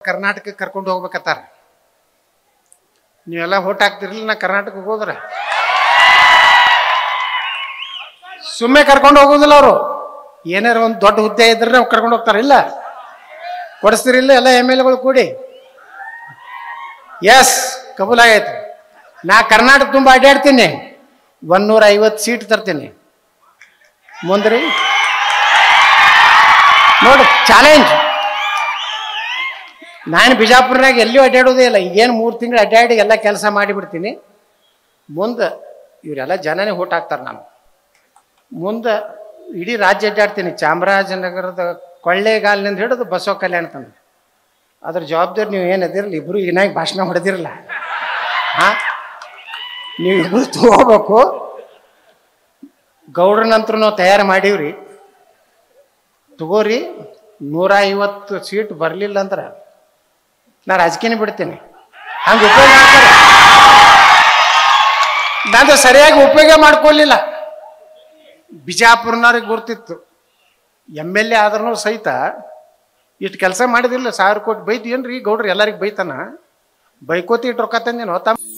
ಕರ್ನಾಟಕಕ್ಕೆ ಕರ್ಕೊಂಡು ಹೋಗ್ಬೇಕತ್ತಾರ ನೀವೆಲ್ಲ ಓಟ್ ಹಾಕ್ತಿರ್ಲಿಲ್ಲ ನಾ ಕರ್ನಾಟಕಕ್ಕೆ ಹೋದ್ರೆ ಸುಮ್ಮನೆ ಕರ್ಕೊಂಡು ಹೋಗೋದಿಲ್ಲ ಅವರು ಏನಾರ ಒಂದು ದೊಡ್ಡ ಹುದ್ದೆ ಇದ್ರೆ ನಾವು ಕರ್ಕೊಂಡು ಹೋಗ್ತಾರೆ ಇಲ್ಲ ಕೊಡಿಸ್ತಿರಿಲ್ಲ ಎಲ್ಲ ಎಮ್ ಎಲ್ ಎಗಳು ಕೂಡಿ ಎಸ್ ಕಬೂಲ್ ಆಗೈತೆ ನಾ ಕರ್ನಾಟಕ ತುಂಬ ಅಡ್ಡಾಡ್ತೀನಿ ಒನ್ನೂರ ಐವತ್ತು ಸೀಟ್ ತರ್ತೀನಿ ಮುಂದ್ರಿ ನೋಡಿ ಚಾಲೆಂಜ್ ನಾನು ಬಿಜಾಪುರನಾಗ ಎಲ್ಲಿಯೂ ಅಡ್ಡಾಡೋದೇ ಇಲ್ಲ ಈಗೇನು ಮೂರು ತಿಂಗಳು ಅಡ್ಡಾಡಿ ಎಲ್ಲ ಕೆಲಸ ಮಾಡಿಬಿಡ್ತೀನಿ ಮುಂದೆ ಇವರೆಲ್ಲ ಜನನೇ ಓಟ್ ಹಾಕ್ತಾರೆ ನಾನು ಮುಂದೆ ಇಡೀ ರಾಜ್ಯ ಅಡ್ಡಾಡ್ತೀನಿ ಚಾಮರಾಜನಗರದ ಕೊಳ್ಳೇಗಾಲಿನಿಂದ ಹಿಡಿದು ಬಸವ ಕಲ್ಯಾಣ ತಂದು ಅದ್ರ ಜವಾಬ್ದಾರಿ ನೀವು ಏನದಿರಲಿ ಇಬ್ಬರು ಏನಾಗಿ ಭಾಷಣ ಹೊಡೆದಿರಲ್ಲ ಹಾಂ ನೀವು ಇಬ್ಬರು ತಗೋಬೇಕು ಗೌಡ್ರ ನಂತರ ನಾವು ತಯಾರು ಮಾಡೀವ್ರಿ ತಗೋರಿ ನೂರ ಐವತ್ತು ಸೀಟ್ ಬರಲಿಲ್ಲ ಅಂದ್ರೆ ನಾ ರಾಜಕೀಯನೇ ಬಿಡ್ತೀನಿ ಹಂಗೆ ಉಪಯೋಗ ಮಾಡ್ತಾರೆ ನಂದು ಸರಿಯಾಗಿ ಉಪಯೋಗ ಮಾಡ್ಕೊಳ್ಳಿಲ್ಲ ಬಿಜಾಪುರನವ್ರಿಗೆ ಗುರ್ತಿತ್ತು ಎಮ್ ಎಲ್ ಎ ಆದ್ರೂ ಸಹಿತ ಇಷ್ಟು ಕೆಲಸ ಮಾಡಿದಿಲ್ಲ ಸಾವಿರ ಕೋಟಿ ಬೈದು ಏನ್ರಿ ಗೌಡ್ರು ಎಲ್ಲರಿಗೆ ಬೈತಾನ ಬೈಕೋತಿ ಇಟ್ಟು ರೊಕ್ಕ ತಂದೇನು ತಮ್ಮ